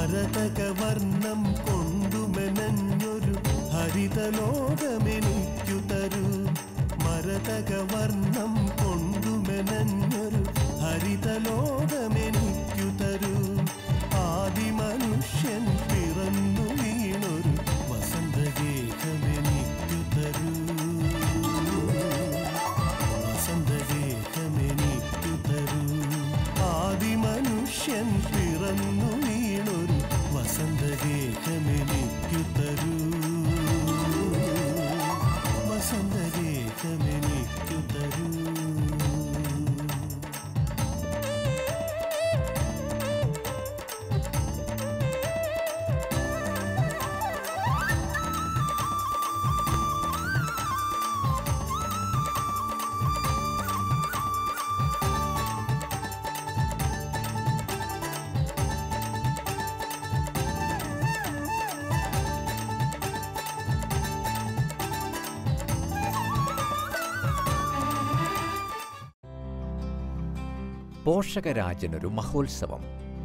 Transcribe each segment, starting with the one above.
മരതകവർണം കൊണ്ടുമെനഞ്ഞൊരു ഹരിതലോകമെനിക്കു തരൂ മരതകവർണം കൊണ്ടുമെനഞ്ഞൊരു ഹരിതലോകമെനിക്കു തരൂ ആദിമനുഷ്യൻ പിറന്നു വീണൊരു വസന്തഗേഹമെനിക്കു തരൂ വസന്തഗേഹമെനിക്കു തരൂ ആദിമനുഷ്യൻ പിറന്നു വീണൊരു വസന്തഗേഹമെനിക്കു തരൂ വസന്തഗേഹമെനിക്കു തരൂ പോഷകരാജനൊരു മഹോത്സവം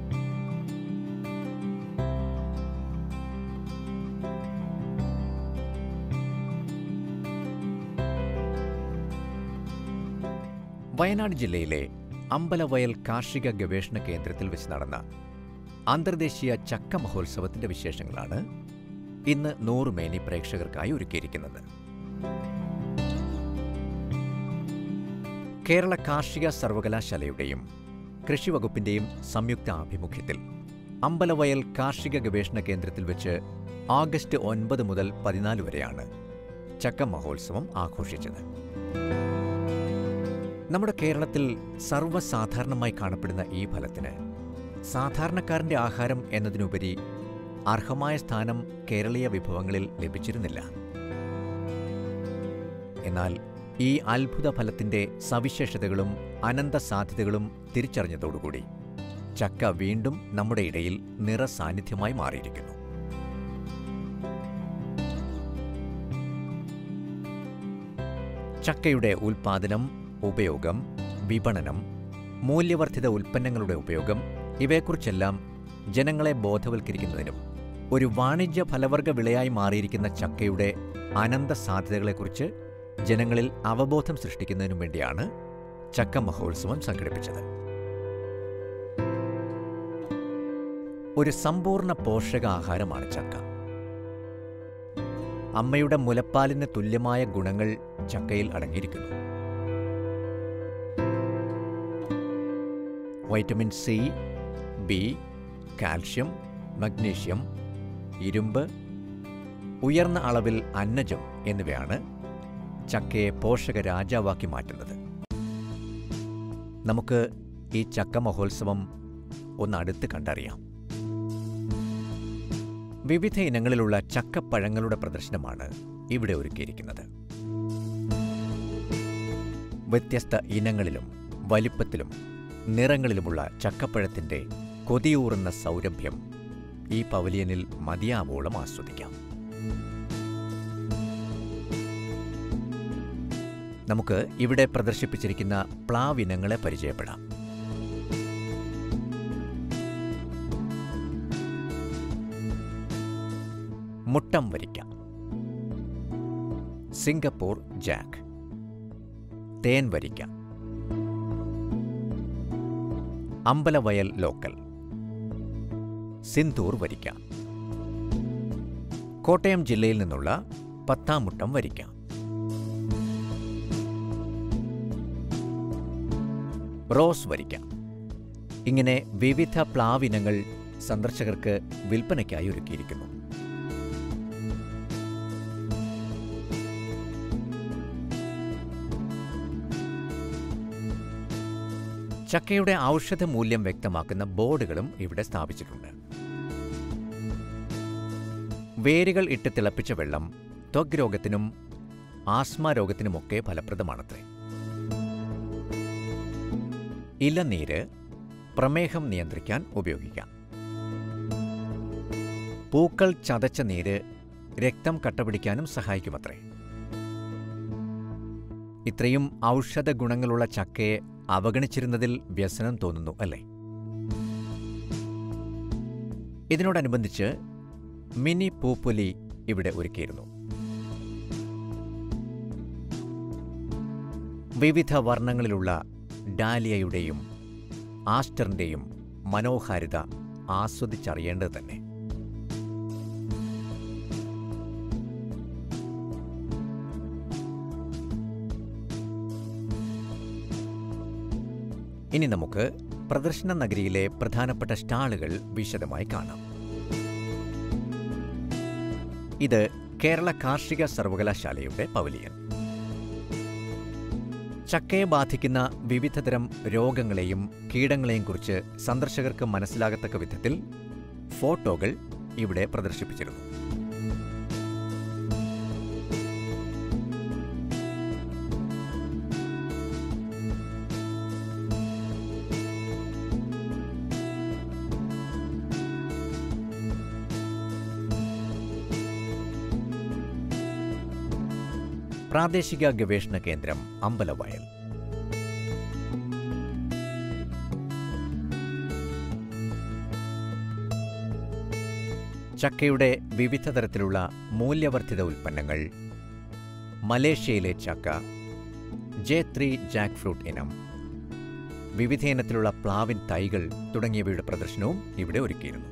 വയനാട് ജില്ലയിലെ അമ്പലവയൽ കാർഷിക ഗവേഷണ കേന്ദ്രത്തിൽ വെച്ച് നടന്ന അന്തർദേശീയ ചക്ക മഹോത്സവത്തിന്റെ വിശേഷങ്ങളാണ് ഇന്ന് നൂറുമേനി പ്രേക്ഷകർക്കായി ഒരുക്കിയിരിക്കുന്നത് കേരള കാർഷിക സർവകലാശാലയുടെയും കൃഷി വകുപ്പിന്റെയും സംയുക്ത ആഭിമുഖ്യത്തിൽ അമ്പലവയൽ കാർഷിക ഗവേഷണ കേന്ദ്രത്തിൽ വെച്ച് ആഗസ്റ്റ് ഒൻപത് മുതൽ പതിനാല് വരെയാണ് ചക്ക മഹോത്സവം ആഘോഷിച്ചത് നമ്മുടെ കേരളത്തിൽ സർവ്വസാധാരണമായി കാണപ്പെടുന്ന ഈ ഫലത്തിന് സാധാരണക്കാരന്റെ ആഹാരം എന്നതിനുപരി അർഹമായ സ്ഥാനം കേരളീയ വിഭവങ്ങളിൽ ലഭിച്ചിരുന്നില്ല എന്നാൽ ഈ അത്ഭുത ഫലത്തിന്റെ സവിശേഷതകളും അനന്ത സാധ്യതകളും തിരിച്ചറിഞ്ഞതോടുകൂടി ചക്ക വീണ്ടും നമ്മുടെ ഇടയിൽ നിറസാന്നിധ്യമായി മാറിയിരിക്കുന്നു ചക്കയുടെ ഉൽപാദനം ഉപയോഗം വിപണനം മൂല്യവർദ്ധിത ഉൽപ്പന്നങ്ങളുടെ ഉപയോഗം ഇവയെക്കുറിച്ചെല്ലാം ജനങ്ങളെ ബോധവൽക്കരിക്കുന്നതിനും ഒരു വാണിജ്യ ഫലവർഗ വിളയായി മാറിയിരിക്കുന്ന ചക്കയുടെ അനന്ത സാധ്യതകളെക്കുറിച്ച് ജനങ്ങളിൽ അവബോധം സൃഷ്ടിക്കുന്നതിനും വേണ്ടിയാണ് ചക്ക മഹോത്സവം സംഘടിപ്പിച്ചത് ഒരു സമ്പൂർണ്ണ പോഷകാഹാരമാണ് ചക്ക അമ്മയുടെ മുലപ്പാലിന് തുല്യമായ ഗുണങ്ങൾ ചക്കയിൽ അടങ്ങിയിരിക്കുന്നു vitamin C B calcium magnesium ഇരുമ്പ് ഉയർന്ന അളവിൽ അന്നജം എന്നിവയാണ് ചക്കയെ പോഷക രാജാവാക്കി മാറ്റുന്നത് നമുക്ക് ഈ ചക്ക മഹോത്സവം ഒന്ന് അടുത്ത് കണ്ടറിയാം വിവിധ ഇനങ്ങളിലുള്ള ചക്കപ്പഴങ്ങളുടെ പ്രദർശനമാണ് ഇവിടെ ഒരുക്കിയിരിക്കുന്നത് വ്യത്യസ്ത ഇനങ്ങളിലും വലിപ്പത്തിലും നിറങ്ങളിലുമുള്ള ചക്കപ്പഴത്തിന്റെ കൊതിയൂറുന്ന സൗരഭ്യം ഈ പവലിയനിൽ മതിയാവോളം ആസ്വദിക്കാം നമുക്ക് ഇവിടെ പ്രദർശിപ്പിച്ചിരിക്കുന്ന പ്ലാവിനങ്ങളെ പരിചയപ്പെടാം മുട്ടം വരിക്ക സിംഗപ്പൂർ ജാക്ക് തേൻ വരിക്ക അമ്പലവയൽ ലോക്കൽ സിന്ദൂർ വരിക്ക കോട്ടയം ജില്ലയിൽ നിന്നുള്ള പത്താമുട്ടം വരിക്ക റോസ് വരിക്ക ഇങ്ങനെ വിവിധ പ്ലാവിനങ്ങൾ സന്ദർശകർക്ക് വിൽപ്പനയ്ക്കായി ഒരുക്കിയിരിക്കുന്നു ചക്കയുടെ ഔഷധ മൂല്യം വ്യക്തമാക്കുന്ന ബോർഡുകളും ഇവിടെ സ്ഥാപിച്ചിട്ടുണ്ട് വേരുകൾ ഇട്ട് തിളപ്പിച്ച വെള്ളം ത്വഗ് രോഗത്തിനും ആസ്മ രോഗത്തിനുമൊക്കെ ഫലപ്രദമാണത്രേ ഇലനീര് പ്രമേഹം നിയന്ത്രിക്കാൻ ഉപയോഗിക്കാം പൂക്കൾ ചതച്ച നീര് രക്തം കട്ടപിടിക്കാനും സഹായിക്കുമത്രേ ഇത്രയും ഔഷധ ഗുണങ്ങളുള്ള ചക്കയെ അവഗണിച്ചിരുന്നതിൽ വ്യസനം തോന്നുന്നു അല്ലേ ഇതിനോടനുബന്ധിച്ച് മിനി പൂപ്പൊലി ഇവിടെ ഒരുക്കിയിരുന്നു വിവിധ വർണ്ണങ്ങളിലുള്ള ഡാലിയയുടെയും ആസ്റ്ററിൻ്റെയും മനോഹാരിത ആസ്വദിച്ചറിയേണ്ടത് തന്നെ ഇനി നമുക്ക് പ്രദർശന നഗരിയിലെ പ്രധാനപ്പെട്ട സ്റ്റാളുകൾ വിശദമായി കാണാം ഇത് കേരള കാർഷിക സർവകലാശാലയുടെ പവലിയൻ ചക്കയെ ബാധിക്കുന്ന വിവിധതരം രോഗങ്ങളെയും കീടങ്ങളെയും കുറിച്ച് സന്ദർശകർക്ക് മനസ്സിലാകത്തക്ക വിധത്തിൽ ഫോട്ടോകൾ ഇവിടെ പ്രദർശിപ്പിച്ചിരുന്നു പ്രാദേശിക ഗവേഷണ കേന്ദ്രം അമ്പലവയൽ ചക്കയുടെ വിവിധ തരത്തിലുള്ള മൂല്യവർദ്ധിത ഉൽപ്പന്നങ്ങൾ മലേഷ്യയിലെ ചക്ക ജെ ത്രീ ജാക്ക് ഫ്രൂട്ട് ഇനം വിവിധ ഇനത്തിലുള്ള പ്ലാവിൻ തൈകൾ തുടങ്ങിയവയുടെ പ്രദർശനവും ഇവിടെ ഒരുക്കിയിരുന്നു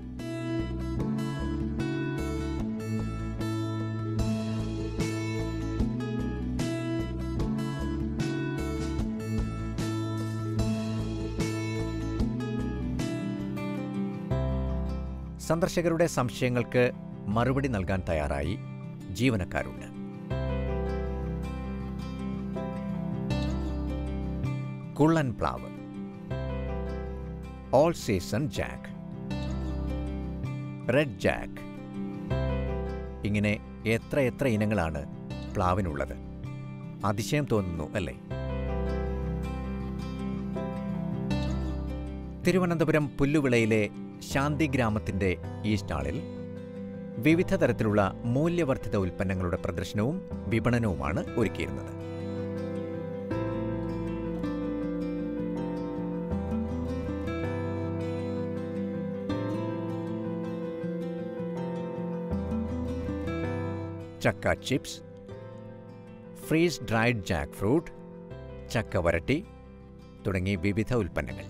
സന്ദർശകരുടെ സംശയങ്ങൾക്ക് മറുപടി നൽകാൻ തയ്യാറായി ജീവനക്കാരുണ്ട് കുള്ളൻ പ്ലാവ് all season jack red jack ഇങ്ങനെ എത്ര എത്ര ഇനങ്ങളാണ് പ്ലാവിനുള്ളത് അതിശയം തോന്നുന്നു അല്ലേ തിരുവനന്തപുരം പുല്ലുവിളയിലെ ശാന്തി ഗ്രാമത്തിന്റെ ഈ സ്റ്റാളിൽ വിവിധ തരത്തിലുള്ള മൂല്യവർദ്ധിത ഉൽപ്പന്നങ്ങളുടെ പ്രദർശനവും വിപണനവുമാണ് ഒരുക്കിയിരുന്നത് ചക്ക chips freeze dried jackfruit ചക്ക വരട്ടി തുടങ്ങി വിവിധ ഉൽപ്പന്നങ്ങൾ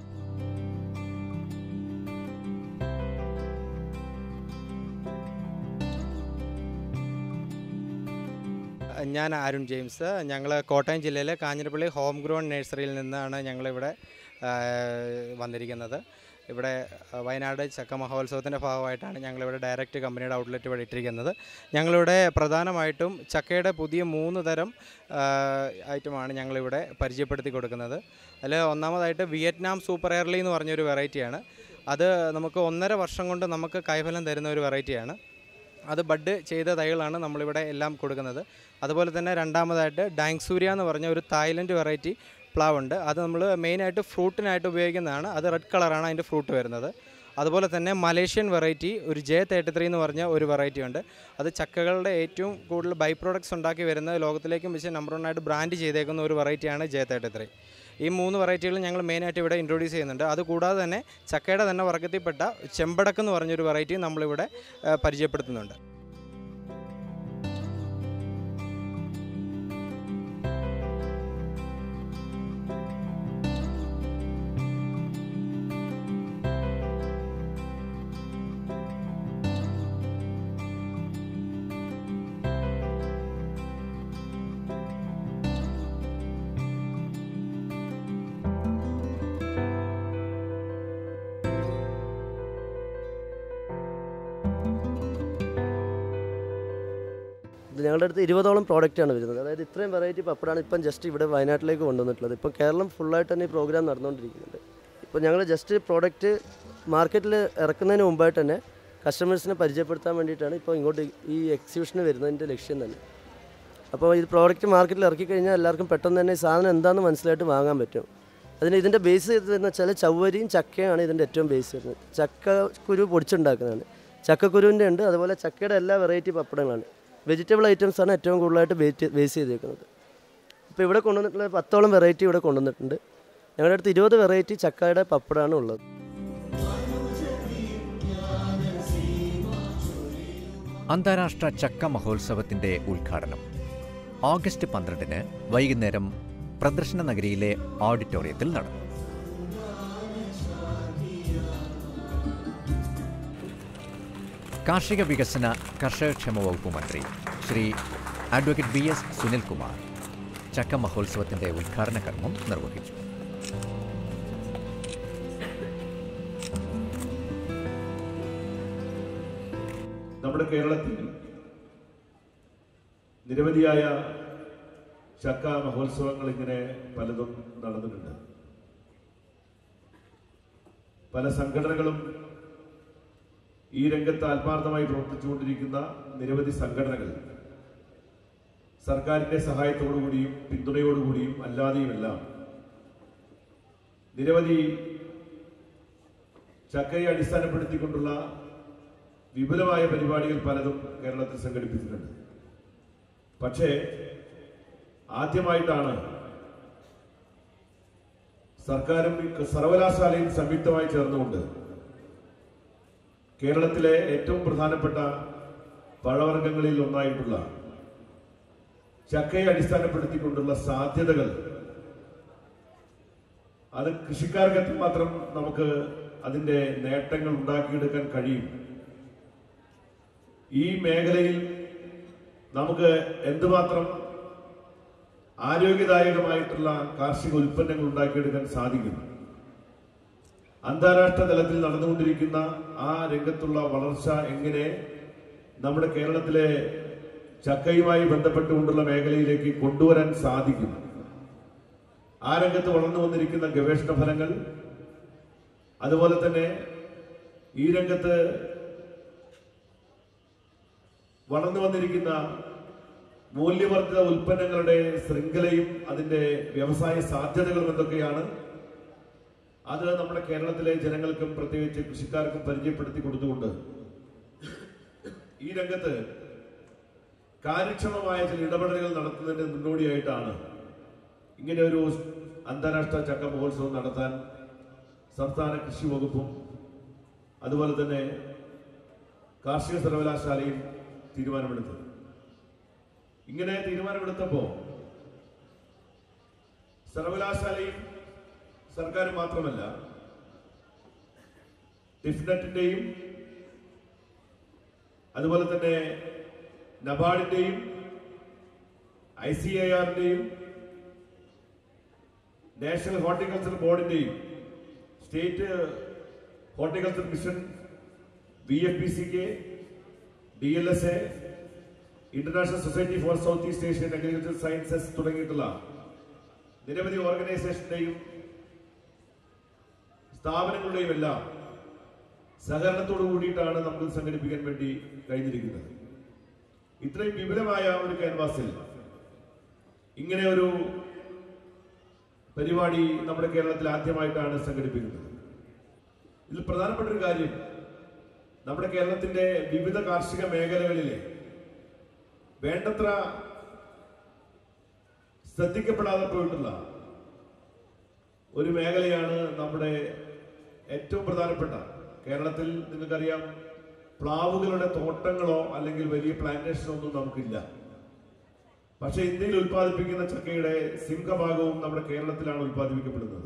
ഞാൻ അരുൺ ജെയിംസ് ഞങ്ങൾ കോട്ടയം ജില്ലയിലെ കാഞ്ഞിരപ്പള്ളി ഹോം ഗ്രോൺ നഴ്സറിയിൽ നിന്നാണ് ഞങ്ങളിവിടെ ആ, വന്നിരിക്കുന്നത് ഇവിടെ ആ, വയനാട് ചക്ക മഹോത്സവത്തിൻ്റെ ഭാഗമായിട്ടാണ് ഞങ്ങളിവിടെ ഡയറക്റ്റ് കമ്പനിയുടെ ഔട്ട്ലെറ്റ് ഇവിടെ ഇട്ടിരിക്കുന്നത് ഞങ്ങളിവിടെ പ്രധാനമായിട്ടും ചക്കയുടെ പുതിയ മൂന്ന് തരം ആ, ഐറ്റമാണ് ഞങ്ങളിവിടെ പരിചയപ്പെടുത്തി കൊടുക്കുന്നത് അതിൽ ഒന്നാമതായിട്ട് വിയറ്റ്നാം സൂപ്പർ എയർലി എന്ന് പറഞ്ഞൊരു വെറൈറ്റിയാണ് അത് നമുക്ക് ഒന്നര വർഷം കൊണ്ട് നമുക്ക് കൈഫലം തരുന്ന ഒരു വെറൈറ്റിയാണ് അത് ബഡ് ചെയ്ത തൈകളാണ് നമ്മളിവിടെ എല്ലാം കൊടുക്കുന്നത് അതുപോലെ തന്നെ രണ്ടാമതായിട്ട് ഡാങ്സൂര്യ എന്ന് പറഞ്ഞ ഒരു തായ്ലൻഡ് വെറൈറ്റി പ്ലാവ് ഉണ്ട് അത് നമ്മൾ മെയിനായിട്ട് ഫ്രൂട്ടിനായിട്ട് ഉപയോഗിക്കുന്നതാണ് അത് റെഡ് കളറാണ് അതിൻ്റെ ഫ്രൂട്ട് വരുന്നത് അതുപോലെ തന്നെ മലേഷ്യൻ വെറൈറ്റി ഒരു ജെ തേർട്ടി ത്രീ എന്ന് പറഞ്ഞ ഒരു വെറൈറ്റി ഉണ്ട് അത് ചക്കകളുടെ ഏറ്റവും കൂടുതൽ ബൈ പ്രോഡക്ട്സ് ഉണ്ടാക്കി വരുന്ന ലോകത്തിലേക്കും വെച്ച് നമ്പർ വൺ ആയിട്ട് ബ്രാൻഡ് ചെയ്തേക്കുന്ന ഒരു വെറൈറ്റിയാണ് ജെ തേർട്ടി ത്രീ ഈ മൂന്ന് വെറൈറ്റികൾ ഞങ്ങൾ മെയിനായിട്ട് ഇവിടെ ഇൻട്രൊഡ്യൂസ് ചെയ്യുന്നുണ്ട് അതുകൂടാതെ തന്നെ ചക്കയുടെ തന്നെ വർഗത്തിൽപ്പെട്ട ചെമ്പടക്ക് എന്ന് പറഞ്ഞൊരു വെറൈറ്റി നമ്മളിവിടെ ആ, പരിചയപ്പെടുത്തുന്നുണ്ട് ഇത് ഞങ്ങളുടെ അടുത്ത് ഇരുപതോളം പ്രോഡക്റ്റാണ് വരുന്നത് അതായത് ഇത്രയും വെറൈറ്റി പപ്പടാണ് ഇപ്പം ജസ്റ്റ് ഇവിടെ വയനാട്ടിലേക്ക് കൊണ്ടുവന്നിട്ടുള്ളത് ഇപ്പം കേരളം ഫുള്ളായിട്ട് തന്നെ ഈ പ്രോഗ്രാം നടന്നുകൊണ്ടിരിക്കുന്നുണ്ട് ഇപ്പോൾ ഞങ്ങൾ ജസ്റ്റ് പ്രോഡക്റ്റ് മാർക്കറ്റിൽ ഇറക്കുന്നതിന് മുമ്പായിട്ട് തന്നെ കസ്റ്റമേഴ്സിനെ പരിചയപ്പെടുത്താൻ വേണ്ടിയിട്ടാണ് ഇപ്പോൾ ഇങ്ങോട്ട് ഈ എക്സിബിഷന് വരുന്നതിൻ്റെ ലക്ഷ്യം തന്നെ അപ്പോൾ ഈ പ്രോഡക്റ്റ് മാർക്കറ്റിൽ ഇറക്കി കഴിഞ്ഞാൽ എല്ലാവർക്കും പെട്ടെന്ന് തന്നെ ഈ സാധനം എന്താണെന്ന് മനസ്സിലായിട്ട് വാങ്ങാൻ പറ്റും അതിന് ഇതിൻ്റെ ബേസ് എന്ന് വെച്ചാൽ ചവ്വരിയും ചക്കയാണ് ഇതിൻ്റെ ഏറ്റവും ബേസ് വരുന്നത് ചക്ക കുരു പൊടിച്ചുണ്ടാക്കുന്നതാണ് ചക്കക്കുരുവിൻ്റെ ഉണ്ട് അതുപോലെ ചക്കയുടെ എല്ലാ വെറൈറ്റി പപ്പടങ്ങളാണ് വെജിറ്റബിൾ ഐറ്റംസ് ആണ് ഏറ്റവും കൂടുതലായിട്ട് ബേസ് ചെയ്തേക്കുന്നത് ഇപ്പോൾ ഇവിടെ കൊണ്ടുവന്നിട്ടുള്ള പത്തോളം വെറൈറ്റി ഇവിടെ കൊണ്ടുവന്നിട്ടുണ്ട് ഞങ്ങളുടെ അടുത്ത് ഇരുപത് വെറൈറ്റി ചക്കയുടെ പപ്പടമാണ് ഉള്ളത് അന്താരാഷ്ട്ര ചക്ക മഹോത്സവത്തിന്റെ ഉദ്ഘാടനം ഓഗസ്റ്റ് പന്ത്രണ്ടിന് വൈകുന്നേരം പ്രദർശന നഗരിയിലെ ഓഡിറ്റോറിയത്തിൽ നടന്നു കാർഷിക വികസന കർഷകക്ഷേമ വകുപ്പ് മന്ത്രി Shri advocate B S Sunilkumar ചക്ക മഹോത്സവത്തിന്റെ ഉദ്ഘാടന കർമ്മം നിർവഹിച്ചു നമ്മുടെ കേരളത്തിൽ നിരവധിയായ ചക്ക മഹോത്സവങ്ങൾ ഇങ്ങനെ പലതും നടന്നിട്ടുണ്ട് പല സംഘടനകളും ഈ രംഗത്ത് ആത്മാർത്ഥമായി പ്രവർത്തിച്ചുകൊണ്ടിരിക്കുന്ന നിരവധി സംഘടനകൾ സർക്കാരിന്റെ സഹായത്തോടുകൂടിയും പിന്തുണയോടുകൂടിയും അല്ലാതെയുമെല്ലാം നിരവധി ചക്കയെ അടിസ്ഥാനപ്പെടുത്തിക്കൊണ്ടുള്ള വിപുലമായ പരിപാടികൾ പലതും കേരളത്തിൽ സംഘടിപ്പിച്ചിട്ടുണ്ട് പക്ഷേ ആദ്യമായിട്ടാണ് സർക്കാരും സർവകലാശാലയും സംയുക്തമായി ചേർന്നുകൊണ്ട് കേരളത്തിലെ ഏറ്റവും പ്രധാനപ്പെട്ട പഴവർഗ്ഗങ്ങളിൽ ഒന്നായിട്ടുള്ള ചക്കയെ അടിസ്ഥാനപ്പെടുത്തിക്കൊണ്ടുള്ള സാധ്യതകൾ അത് കൃഷിക്കാർക്ക് എത്രമാത്രം നമുക്ക് അതിന്റെ നേട്ടങ്ങൾ ഉണ്ടാക്കിയെടുക്കാൻ കഴിയും ഈ മേഖലയിൽ നമുക്ക് എന്തുമാത്രം ആരോഗ്യദായകമായിട്ടുള്ള കാർഷിക ഉൽപ്പന്നങ്ങൾ ഉണ്ടാക്കിയെടുക്കാൻ സാധിക്കും അന്താരാഷ്ട്ര തലത്തിൽ നടന്നുകൊണ്ടിരിക്കുന്ന ആ രംഗത്തുള്ള വളർച്ച എങ്ങനെ നമ്മുടെ കേരളത്തിലെ ചക്കയുമായി ബന്ധപ്പെട്ടുകൊണ്ടുള്ള മേഖലയിലേക്ക് കൊണ്ടുവരാൻ സാധിക്കും ആ രംഗത്ത് വളർന്നു വന്നിരിക്കുന്ന ഗവേഷണ ഫലങ്ങൾ അതുപോലെ തന്നെ ഈ രംഗത്ത് വളർന്നു വന്നിരിക്കുന്ന മൂല്യവർദ്ധിത ഉൽപ്പന്നങ്ങളുടെ ശൃംഖലയും അതിന്റെ വ്യവസായ സാധ്യതകളും എന്തൊക്കെയാണ് അത് നമ്മുടെ കേരളത്തിലെ ജനങ്ങൾക്കും പ്രത്യേകിച്ച് കൃഷിക്കാർക്കും പരിചയപ്പെടുത്തി കൊടുത്തുകൊണ്ട് ഈ രംഗത്ത് കാര്യക്ഷമമായ ചില ഇടപെടലുകൾ നടത്തുന്നതിന് മുന്നോടിയായിട്ടാണ് ഇങ്ങനെ ഒരു അന്താരാഷ്ട്ര ചക്ക മഹോത്സവം നടത്താൻ സംസ്ഥാന കൃഷി വകുപ്പും അതുപോലെ തന്നെ കാർഷിക സർവകലാശാലയും തീരുമാനമെടുത്തത് ഇങ്ങനെ തീരുമാനമെടുത്തപ്പോ സർവകലാശാലയും സർക്കാരും മാത്രമല്ല ടിഫ്നെറ്റിന്റെയും അതുപോലെ തന്നെ നബാർഡിന്റെയും ഐ സി ഐ ആറിന്റെയും നാഷണൽ ഹോർട്ടിക്കൾച്ചർ ബോർഡിന്റെയും state horticulture mission B F P C K D L S A international society for south east Asian agriculture sciences തുടങ്ങിയിട്ടുള്ള നിരവധി ഓർഗനൈസേഷന്റെയും സ്ഥാപനങ്ങളുടെയും എല്ലാം സഹകരണത്തോടു കൂടിയിട്ടാണ് നമുക്ക് ഇത് സംഘടിപ്പിക്കാൻ വേണ്ടി കഴിഞ്ഞിരിക്കുന്നത് ഇത്രയും വിപുലമായ ഒരു ക്യാൻവാസിൽ ഇങ്ങനെ ഒരു പരിപാടി നമ്മുടെ കേരളത്തിൽ ആദ്യമായിട്ടാണ് സംഘടിപ്പിക്കുന്നത് ഇതിൽ പ്രധാനപ്പെട്ട ഒരു കാര്യം നമ്മുടെ കേരളത്തിന്റെ വിവിധ കാർഷിക മേഖലകളിലെ വേണ്ടത്ര ശ്രദ്ധിക്കപ്പെടാതെ പോയിട്ടുള്ള ഒരു മേഖലയാണ് നമ്മുടെ ഏറ്റവും പ്രധാനപ്പെട്ട കേരളത്തിൽ നിങ്ങൾക്കറിയാം പ്ലാവുകളുടെ തോട്ടങ്ങളോ അല്ലെങ്കിൽ വലിയ പ്ലാന്റേഷനോ ഒന്നും നമുക്കില്ല പക്ഷേ ഇന്ത്യയിൽ ഉൽപ്പാദിപ്പിക്കുന്ന ചക്കയുടെ സിംഹഭാഗവും നമ്മുടെ കേരളത്തിലാണ് ഉൽപ്പാദിപ്പിക്കപ്പെടുന്നത്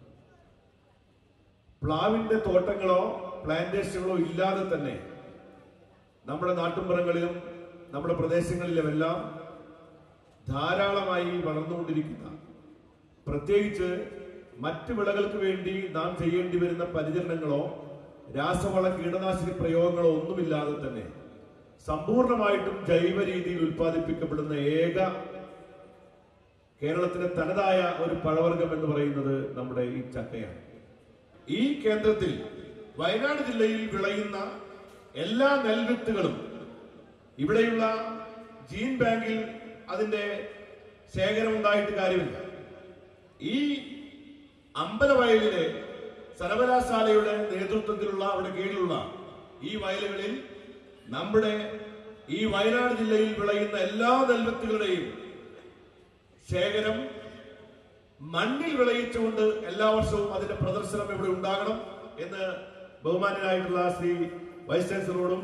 പ്ലാവിന്റെ തോട്ടങ്ങളോ പ്ലാന്റേഷനുകളോ ഇല്ലാതെ തന്നെ നമ്മുടെ നാട്ടുമ്പുറങ്ങളിലും നമ്മുടെ പ്രദേശങ്ങളിലുമെല്ലാം ധാരാളമായി വളർന്നുകൊണ്ടിരിക്കുന്ന പ്രത്യേകിച്ച് മറ്റ് വിളകൾക്ക് വേണ്ടി നാം ചെയ്യേണ്ടി വരുന്ന പരിചരണങ്ങളോ രാസവള കീടനാശിനി പ്രയോഗങ്ങളോ ഒന്നുമില്ലാതെ തന്നെ സമ്പൂർണമായിട്ടും ജൈവ രീതിയിൽ ഉൽപ്പാദിപ്പിക്കപ്പെടുന്ന ഏക കേരളത്തിലെ തനതായ ഒരു പഴവർഗം എന്ന് പറയുന്നത് നമ്മുടെ ഈ ചക്കയാണ് ഈ കേന്ദ്രത്തിൽ വയനാട് ജില്ലയിൽ വിളയുന്ന എല്ലാ നെൽവിത്തുകളും ഇവിടെയുള്ള ജീൻ ബാങ്കിൽ അതിന്റെ ശേഖരം ഉണ്ടായിട്ട് കാര്യമില്ല ഈ അമ്പലവയലിലെ സർവകലാശാലയുടെ നേതൃത്വത്തിലുള്ള അവിടെ കീഴിലുള്ള ഈ വയലുകളിൽ നമ്മുടെ ഈ വയനാട് ജില്ലയിൽ വിളയുന്ന എല്ലാ നെൽവിത്തുകളുടെയും ശേഖരം മണ്ണിൽ വിളയിച്ചുകൊണ്ട് എല്ലാ വർഷവും അതിന്റെ പ്രദർശനം ഇവിടെ ഉണ്ടാകണം എന്ന് ബഹുമാനായിട്ടുള്ള ശ്രീ വൈസ് ചാൻസലറോടും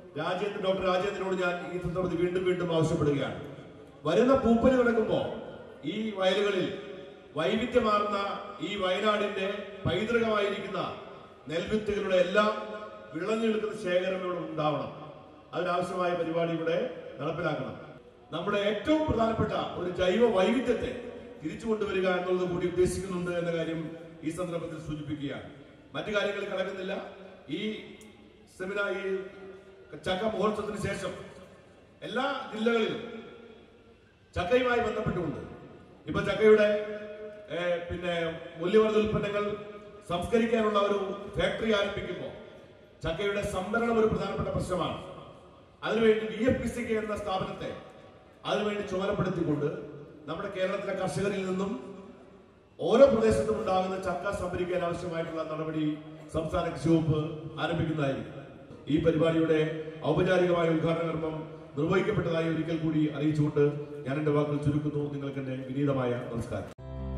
രാജേന്ദ്രൻ ഡോക്ടർ രാജേന്ദ്രനോട് ഞാൻ ഈ സന്ദർഭത്തിൽ വീണ്ടും വീണ്ടും ആവശ്യപ്പെടുകയാണ് വരുന്ന പൂപ്പല് കിടക്കുമ്പോ ഈ വയലുകളിൽ വൈവിധ്യമാർന്ന ഈ വയനാടിന്റെ പൈതൃകമായിരിക്കുന്ന നെൽവിത്തുകളുടെ എല്ലാം വിളഞ്ഞു നിൽക്കുന്ന ശേഖരം ഇവിടെ ഉണ്ടാവണം അതിനാവശ്യമായ പരിപാടി ഇവിടെ നടപ്പിലാക്കണം നമ്മുടെ ഏറ്റവും പ്രധാനപ്പെട്ട ഒരു ജൈവ വൈവിധ്യത്തെ തിരിച്ചു കൊണ്ടുവരിക എന്നുള്ളത് കൂടി ഉദ്ദേശിക്കുന്നുണ്ട് എന്ന കാര്യം ഈ സന്ദർഭത്തിൽ സൂചിപ്പിക്കുകയാണ് മറ്റു കാര്യങ്ങളിൽ കടക്കുന്നില്ല ഈ സെമിനാർ ഈ ചക്ക മഹോത്സവത്തിന് ശേഷം എല്ലാ ജില്ലകളിലും ചക്കയുമായി ബന്ധപ്പെട്ടുകൊണ്ട് ഇപ്പൊ ചക്കയുടെ ഏഹ്, പിന്നെ മൂല്യവർദ്ധിത ഉൽപ്പന്നങ്ങൾ സംസ്കരിക്കാനുള്ള ഒരു ഫാക്ടറി ആരംഭിക്കുമ്പോൾ ചക്കയുടെ സംഭരണം ഒരു പ്രധാനപ്പെട്ട പ്രശ്നമാണ് അതിനുവേണ്ടി V F P C K എന്ന സ്ഥാപനത്തെ അതിനുവേണ്ടി ചുമതലപ്പെടുത്തിക്കൊണ്ട് നമ്മുടെ കേരളത്തിലെ കർഷകരിൽ നിന്നും ഓരോ പ്രദേശത്തും ഉണ്ടാകുന്ന ചക്ക സംഭരിക്കാൻ ആവശ്യമായിട്ടുള്ള നടപടി സംസ്ഥാന കൃഷി വകുപ്പ് ആരംഭിക്കുന്നതായിരിക്കും ഈ പരിപാടിയുടെ ഔപചാരികമായ ഉദ്ഘാടന കർമ്മം നിർവഹിക്കപ്പെട്ടതായി ഒരിക്കൽ കൂടി അറിയിച്ചുകൊണ്ട് ഞാൻ എന്റെ വാക്കുകൾ ചുരുക്കുന്നു നിങ്ങൾക്ക് എന്റെ വിനീതമായ നമസ്കാരം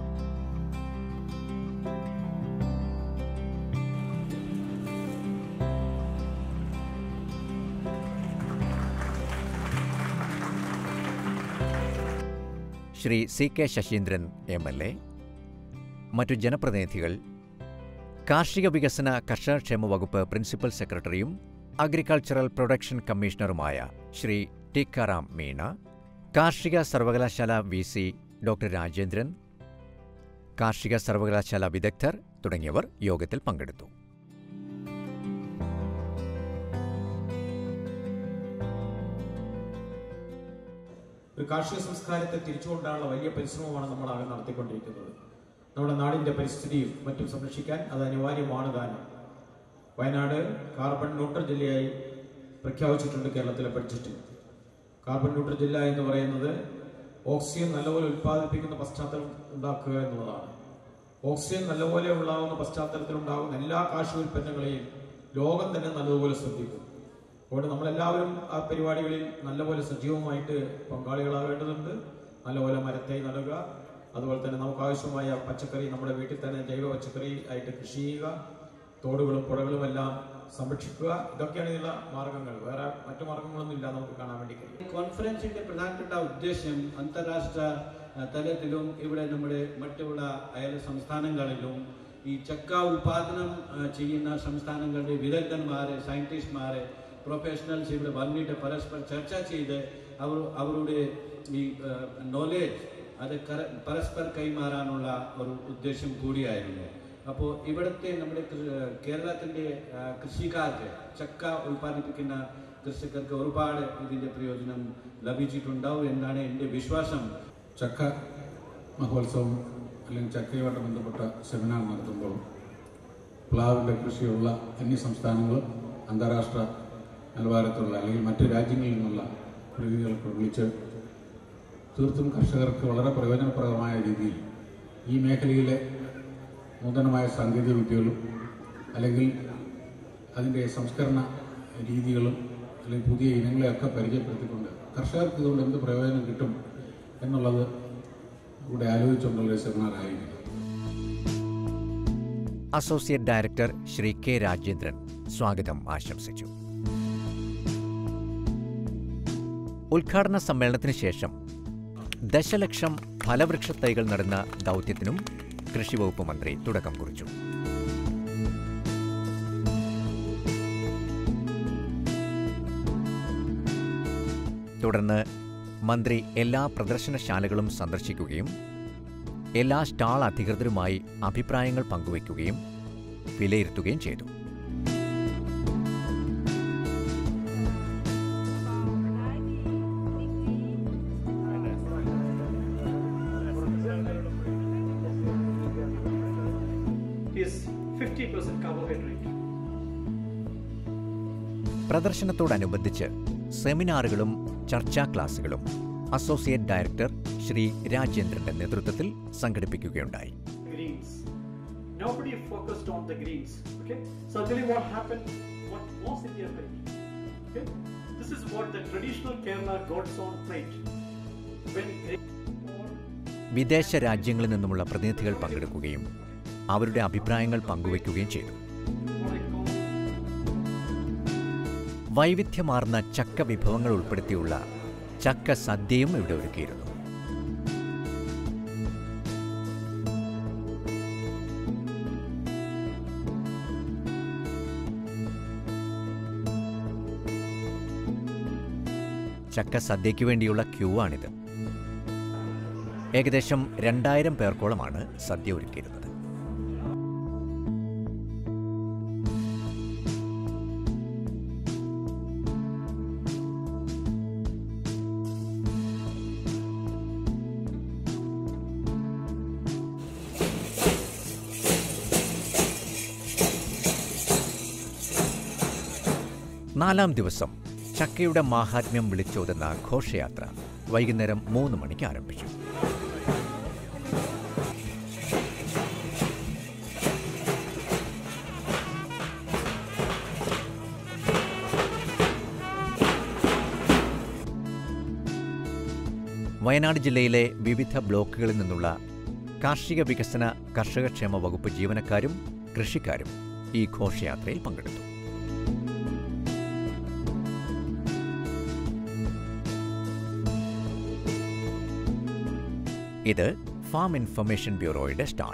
Shri C K Saseendran M L A മറ്റു ജനപ്രതിനിധികൾ കാർഷിക വികസന കർഷകക്ഷേമ വകുപ്പ് പ്രിൻസിപ്പൽ സെക്രട്ടറിയും അഗ്രികൾച്ചറൽ പ്രൊഡക്ഷൻ കമ്മീഷണറുമായ ശ്രീ ടിക്കാറാം മീണ കാർഷിക സർവകലാശാല വി സി ഡോക്ടർ രാജേന്ദ്രൻ കാർഷിക സർവകലാശാല വിദഗ്ധർ തുടങ്ങിയവർ യോഗത്തിൽ പങ്കെടുത്തു ഒരു കാർഷിക സംസ്കാരത്തെ തിരിച്ചുകൊണ്ടാനുള്ള വലിയ പരിശ്രമമാണ് നമ്മൾ ആകെ നടത്തിക്കൊണ്ടിരിക്കുന്നത് നമ്മുടെ നാടിന്റെ പരിസ്ഥിതിയും മറ്റും സംരക്ഷിക്കാൻ അത് അനിവാര്യമാണ് താനും വയനാട് കാർബൺ ന്യൂട്രൽ ജില്ലയായി പ്രഖ്യാപിച്ചിട്ടുണ്ട് കേരളത്തിലെ ബഡ്ജറ്റ് കാർബൺ ന്യൂട്രൽ ജില്ല എന്ന് പറയുന്നത് ഓക്സിജൻ നല്ലപോലെ ഉൽപ്പാദിപ്പിക്കുന്ന പശ്ചാത്തലം ഉണ്ടാക്കുക എന്നുള്ളതാണ് ഓക്സിജൻ നല്ലപോലെ ഉണ്ടാകുന്ന പശ്ചാത്തലത്തിൽ ഉണ്ടാകുന്ന എല്ലാ കാർഷിക ഉൽപ്പന്നങ്ങളെയും ലോകം തന്നെ നല്ലതുപോലെ ശ്രദ്ധിക്കും അതുകൊണ്ട് നമ്മളെല്ലാവരും ആ പരിപാടികളിൽ നല്ലപോലെ സജീവമായിട്ട് പങ്കാളികളാവേണ്ടതുണ്ട് നല്ലപോലെ മരത്തൈ നടുക അതുപോലെ തന്നെ നമുക്ക് ആവശ്യമായ പച്ചക്കറി നമ്മുടെ വീട്ടിൽ തന്നെ ജൈവ പച്ചക്കറി ആയിട്ട് കൃഷി ചെയ്യുക തോടുകളും പുഴകളും എല്ലാം സംരക്ഷിക്കുക ഇതൊക്കെയാണ് ഇതിനുള്ള മാർഗങ്ങൾ വേറെ മറ്റു മാർഗങ്ങളൊന്നും ഇല്ല നമുക്ക് കാണാൻ വേണ്ടി കഴിയും കോൺഫറൻസിന്റെ പ്രധാനപ്പെട്ട ഉദ്ദേശം അന്താരാഷ്ട്ര അഹ്, തലത്തിലും ഇവിടെ നമ്മുടെ മറ്റുള്ള അയൽ സംസ്ഥാനങ്ങളിലും ഈ ചക്ക ഉൽപാദനം അഹ്, ചെയ്യുന്ന സംസ്ഥാനങ്ങളുടെ വിദഗ്ധന്മാരെ സയന്റിസ്റ്റ്മാരെ പ്രൊഫഷണൽസ് ഇവിടെ വന്നിട്ട് പരസ്പരം ചർച്ച ചെയ്ത് അവർ അവരുടെ ഈ നോളേജ് അത് കര- പരസ്പരം കൈമാറാനുള്ള ഒരു ഉദ്ദേശം കൂടിയായിരുന്നു അപ്പോൾ ഇവിടുത്തെ നമ്മുടെ കൃ- കേരളത്തിന്റെ ആ, കൃഷിക്കാർക്ക് ചക്ക ഉൽപ്പാദിപ്പിക്കുന്ന കൃഷിക്കാർക്ക് ഒരുപാട് ഇതിന്റെ പ്രയോജനം ലഭിച്ചിട്ടുണ്ടാവും എന്നാണ് എൻ്റെ വിശ്വാസം ചക്ക മഹോത്സവം അല്ലെങ്കിൽ ചക്കയുമായിട്ട് ബന്ധപ്പെട്ട സെമിനാർ നടത്തുമ്പോൾ പ്ലാവിൻ്റെ കൃഷിയുള്ള അന്യ സംസ്ഥാനങ്ങളും അന്താരാഷ്ട്ര നിലവാരത്തിലുള്ള അല്ലെങ്കിൽ മറ്റ് രാജ്യങ്ങളിൽ നിന്നുള്ള പ്രതിനിധികൾക്ക് വിളിച്ച് തീർത്തും കർഷകർക്ക് വളരെ പ്രയോജനപ്രദമായ രീതിയിൽ ഈ മേഖലയിലെ നൂതനമായ സാങ്കേതിക വിദ്യകളും അല്ലെങ്കിൽ അതിൻ്റെ സംസ്കരണ രീതികളും അല്ലെങ്കിൽ പുതിയ ഇനങ്ങളെയൊക്കെ പരിചയപ്പെടുത്തിക്കൊണ്ട് കർഷകർക്ക് ഇതുകൊണ്ട് എന്ത് പ്രയോജനം കിട്ടും എന്നുള്ളത് ഇവിടെ ആലോചിച്ചുകൊണ്ടുള്ള ഒരു സെമിനാർ ആയിരിക്കും associate director Shri K Rajendran സ്വാഗതം ആശംസിച്ചു ഉദ്ഘാടന സമ്മേളനത്തിന് ശേഷം ദശലക്ഷം ഫലവൃക്ഷ തൈകൾ നടുന്ന ദൗത്യത്തിനും കൃഷിവകുപ്പ് മന്ത്രി തുടക്കം കുറിച്ചു തുടർന്ന് മന്ത്രി എല്ലാ പ്രദർശനശാലകളും സന്ദർശിക്കുകയും എല്ലാ സ്റ്റാൾ അധികൃതരുമായി അഭിപ്രായങ്ങൾ പങ്കുവയ്ക്കുകയും വിലയിരുത്തുകയും ചെയ്തു is 50% carbohydrate. പ്രദർശനത്തോടനുബന്ധിച്ച് സെമിനാറുകളും ചർച്ചാ ക്ലാസുകളും അസോസിയേറ്റ് ഡയറക്ടർ ശ്രീ രാജേന്ദ്രന്റെ നേതൃത്വത്തിൽ സംഘടിപ്പിക്കുകയുണ്ടായി Greens. Nobody focused on the greens. Okay. So I'll tell you what happened. What was India meant. Okay. This is what the traditional Kerala God's own plate. When grain or വിദേശ രാജ്യങ്ങളിൽ നിന്നുമുള്ള പ്രതിനിധികൾ പങ്കെടുക്കുകയും അവരുടെ അഭിപ്രായങ്ങൾ പങ്കുവയ്ക്കുകയും ചെയ്തു what I call വൈവിധ്യമാർന്ന ചക്ക വിഭവങ്ങൾ ഉൾപ്പെടുത്തിയുള്ള ചക്ക സദ്യയും ഇവിടെ ഒരുക്കിയിരുന്നു ചക്ക സദ്യയ്ക്ക് വേണ്ടിയുള്ള ക്യൂ ആണിത് ഏകദേശം രണ്ടായിരം പേർക്കോളമാണ് സദ്യ ഒരുക്കിയിരുന്നത് നാലാം ദിവസം ചക്കയുടെ മാഹാത്മ്യം വിളിച്ചോതുന്ന ഘോഷയാത്ര വൈകുന്നേരം മൂന്ന് മണിക്ക് ആരംഭിച്ചു വയനാട് ജില്ലയിലെ വിവിധ ബ്ലോക്കുകളിൽ നിന്നുള്ള കാർഷിക വികസന കർഷകക്ഷേമ വകുപ്പ് ജീവനക്കാരും കൃഷിക്കാരും ഈ ഘോഷയാത്രയിൽ പങ്കെടുത്തു ഇത് ഫാം ഇൻഫർമേഷൻ ബ്യൂറോയുടെ സ്റ്റാൾ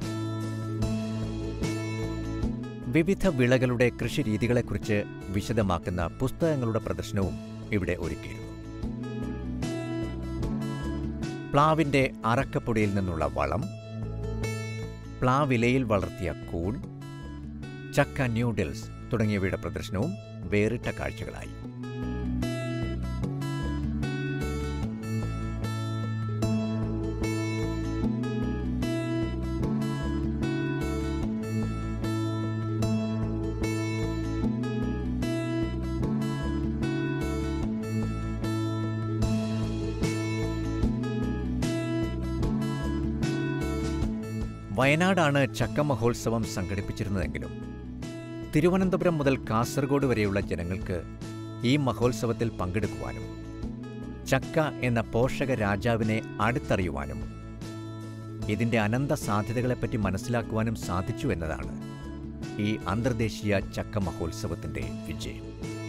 വിവിധ വിളകളുടെ കൃഷിരീതികളെക്കുറിച്ച് വിശദമാക്കുന്ന പുസ്തകങ്ങളുടെ പ്രദർശനവും ഇവിടെ ഒരുക്കിയിരുന്നു പ്ലാവിൻ്റെ അറക്കപ്പൊടിയിൽ നിന്നുള്ള വളം പ്ലാവിലയിൽ വളർത്തിയ കൂൺ ചക്ക ന്യൂഡിൽസ് തുടങ്ങിയവയുടെ പ്രദർശനവും വേറിട്ട കാഴ്ചകളായി വയനാടാണ് ചക്ക മഹോത്സവം സംഘടിപ്പിച്ചിരുന്നതെങ്കിലും തിരുവനന്തപുരം മുതൽ കാസർഗോഡ് വരെയുള്ള ജനങ്ങൾക്ക് ഈ മഹോത്സവത്തിൽ പങ്കെടുക്കുവാനും ചക്ക എന്ന പോഷക രാജാവിനെ അടുത്തറിയുവാനും ഇതിൻ്റെ അനന്ത സാധ്യതകളെപ്പറ്റി മനസ്സിലാക്കുവാനും സാധിച്ചു എന്നതാണ് ഈ അന്തർദേശീയ ചക്ക മഹോത്സവത്തിൻ്റെ വിജയം